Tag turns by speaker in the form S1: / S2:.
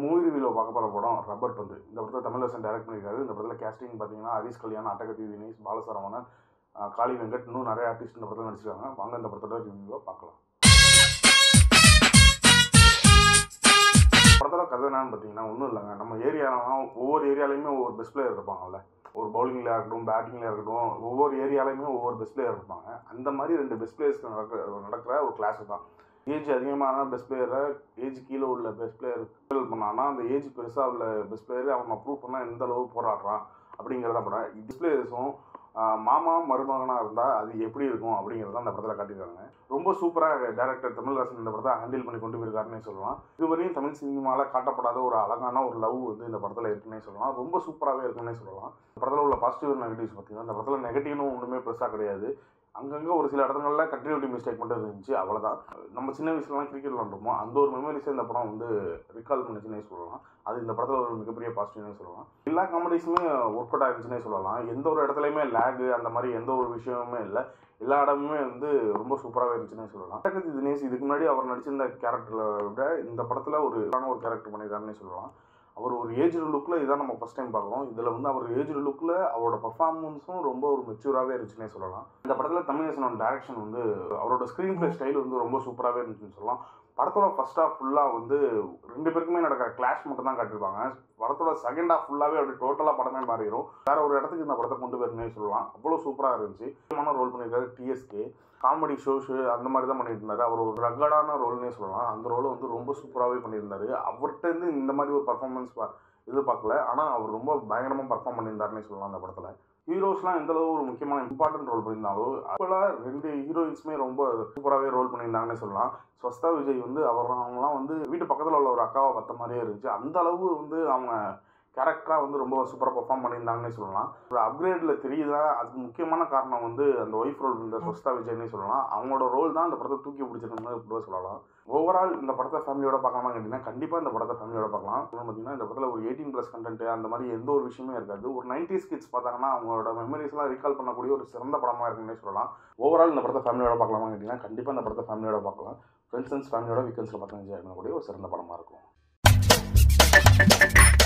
S1: movie ரிவியூவில் பார்க்க போகிற படம் ரப்பர் பந்து இந்த படத்தை தமிழரசன் டைரக்ட் பண்ணியிருக்காரு இந்த படத்தில் கேஸ்டிங் பார்த்தீங்கன்னா ஹரிஷ் கல்யாண் அட்டகத்தி தினேஷ் பாலசரவணன் ஆஹ் காளி வெங்கட் இன்னும் நிறைய ஆர்டிஸ்ட் இந்த படத்தில் நடிச்சிருக்காங்க வாங்க இந்த படத்தோட ரிவ்யூவை பார்க்கலாம் படத்தோட கதை என்னன்னு பார்த்தீங்கன்னா ஒன்றும் இல்லைங்க நம்ம ஏரியாலாம் ஒவ்வொரு ஏரியாலையுமே ஒவ்வொரு பெஸ்ட் பிளேயர் இருப்பாங்கல்ல ஒரு பவுலிங்கில் இருக்கட்டும் பேட்டிங்கில் இருக்கட்டும் ஒவ்வொரு ஏரியாலையுமே ஒவ்வொரு பெஸ்ட் பிளேயர் இருப்பாங்க அந்த மாதிரி ரெண்டு பெஸ்ட் பிளேயர்ஸ் நடக்கிற நடக்கிற ஒரு கிளாஸ் தான் ஏஜ் அதிகமான பெஸ்ட் பிளேயரை ஏஜ் கீழே உள்ள பெஸ்ட் பிளேயர் ஃபீல் பண்ணான்னா அந்த ஏஜ் பெருசாக உள்ள பெஸ்ட் பிளேயர் அவன் ப்ரூவ் பண்ணால் எந்த அளவு போராடுறான் அப்படிங்கிறத படம் பெஸ்ட் பிளேயர்ஸும் மாமா மருமகனாக இருந்தால் அது எப்படி இருக்கும் அப்படிங்கிறத அந்த படத்தில் காட்டியிருக்காங்க ரொம்ப சூப்பராக டேரக்டர் தமிழ்ராசன் இந்த படத்தை ஹேண்டில் பண்ணி கொண்டு போயிருக்காருன்னே சொல்லலாம் இதுவரையும் தமிழ் சினிமாவில் காட்டப்படாத ஒரு அழகான ஒரு லவ் வந்து இந்த படத்தில் இருக்குன்னே சொல்லலாம் ரொம்ப சூப்பராகவே இருக்குன்னே சொல்லலாம் இந்த படத்தில் உள்ள பாசிட்டிவ் நெகட்டிவ்ஸ் பார்த்தீங்கன்னா இந்த படத்தில் நெகட்டிவ்னு ஒன்றுமே பெருசாக கிடையாது அங்கங்கே ஒரு சில இடங்கள்ல கண்டினியூட்டி மிஸ்டேக் மட்டும் இருந்துச்சு அவ்வளோதான் நம்ம சின்ன வயசுலலாம் கிரிக்கெட் விளாண்டுருமோ அந்த ஒரு மெமரிஸை இந்த படம் வந்து ரிகால் பண்ணுச்சுன்னே சொல்லலாம் அது இந்த படத்தில் ஒரு மிகப்பெரிய பாசிட்டிவ்னே சொல்லலாம் எல்லா காமெடிஸுமே ஒர்க் அவுட் ஆயிருந்துச்சுன்னே சொல்லலாம் எந்த ஒரு இடத்துலையுமே லேகு அந்த மாதிரி எந்த ஒரு விஷயமுமே இல்லை எல்லா இடமுமே வந்து ரொம்ப சூப்பராகவே இருந்துச்சுன்னே சொல்லலாம் அட்டகத்தி தினேஷ் இதுக்கு முன்னாடி அவர் நடிச்சிருந்த கேரக்டரை விட இந்த படத்தில் ஒரு ஒரு கேரக்டர் பண்ணியிருக்காருன்னே சொல்லலாம் அவர் ஒரு ஏஜ் லுக்கில் இதான் நம்ம ஃபஸ்ட் டைம் பார்க்குறோம் இதில் வந்து அவர் ஏஜ் லுக்கில் அவரோட பர்ஃபார்மன்ஸும் ரொம்ப ஒரு மெச்சூராகவே இருந்துச்சுன்னே சொல்லலாம் இந்த படத்தில் தமிழேசனோட டேரக்ஷன் வந்து அவரோட ஸ்க்ரீன் பிளே ஸ்டைல் வந்து ரொம்ப சூப்பராகவே இருந்துச்சுன்னு சொல்லலாம் படத்தோட ஃபர்ஸ்ட் ஹாஃப் ஃபுல்லாக வந்து ரெண்டு பேருக்குமே நடக்கிற கிளாஷ் மட்டும் தான் காட்டியிருப்பாங்க படத்தோட செகண்ட் ஹாஃப் ஃபுல்லாகவே அப்படி டோட்டலாக படமே மாறிடும் வேற ஒரு இடத்துக்கு இந்த படத்தை கொண்டு போயிருந்தே சொல்லலாம் அவ்வளோ சூப்பராக இருந்துச்சு முக்கியமான ரோல் பண்ணியிருக்காரு டிஎஸ்கே காமெடி ஷோஷு அந்த மாதிரி தான் பண்ணிட்டு இருந்தாரு அவர் ஒரு ரகடான ரோல்னே சொல்லலாம் அந்த ரோலை வந்து ரொம்ப சூப்பராகவே பண்ணியிருந்தாரு அவர்கிட்ட இருந்து இந்த மாதிரி ஒரு பர்ஃபார்மன்ஸ் எதிர்பார்க்கல ஆனால் அவர் ரொம்ப பயங்கரமாக பர்ஃபார்ம் பண்ணியிருந்தாருன்னே சொல்லலாம் அந்த படத்தில் ஹீரோஸ்லாம் எந்த அளவு ஒரு முக்கியமான இம்பார்ட்டன்ட் ரோல் பண்ணியிருந்தாலும் அப்போலாம் ரெண்டு ஹீரோயின்ஸுமே ரொம்ப சூப்பராகவே ரோல் பண்ணியிருந்தாங்கன்னே சொல்லலாம் ஸ்வஸ்தா விஜய் வந்து அவர் அவங்களாம் வந்து வீட்டு பக்கத்தில் உள்ள ஒரு அக்காவை பார்த்த மாதிரியே இருந்துச்சு அந்த அளவு வந்து அவங்க கேரக்டராக வந்து ரொம்ப சூப்பராக பர்ஃபார்ம் பண்ணியிருந்தாங்கன்னே சொல்லலாம் ஒரு அப்கிரேடில் தெரியுதா அதுக்கு முக்கியமான காரணம் வந்து அந்த ஒய்ஃப் ரோல் இந்த ஸ்வஸ்தா விஜய்னே சொல்லலாம் அவங்களோட ரோல் தான் அந்த படத்தை தூக்கி பிடிச்சிருக்குன்னு கூட சொல்லலாம் ஓவரால் இந்த படத்தை ஃபேமிலியோட பார்க்கலாமா கேட்டிங்கன்னா கண்டிப்பாக இந்த படத்தை ஃபேமிலியோட பார்க்கலாம் பார்த்தீங்கன்னா இந்த படத்தில் ஒரு எயிட்டீன் ப்ளஸ் கண்டென்ட் அந்த மாதிரி எந்த ஒரு விஷயமே இருக்காது ஒரு நைன்டி கிட்ஸ் பார்த்தாங்கன்னா அவங்களோட மெமரிஸ்லாம் ரீகால் பண்ணக்கூடிய ஒரு சிறந்த படமாக இருக்குன்னே சொல்லலாம் ஓவரால் இந்த படத்தை ஃபேமிலியோட பார்க்கலாமா கேட்டிங்கன்னா கண்டிப்பாக இந்த படத்தை ஃபேமிலியோட பார்க்கலாம் ஃப்ரெண்ட்ஸ் அண்ட் ஃபேமிலியோட வீக்கெண்ட்ஸில் பார்த்து என்ஜாய் பண்ணக்கூடிய ஒரு சிறந்த படமாக இருக்கும்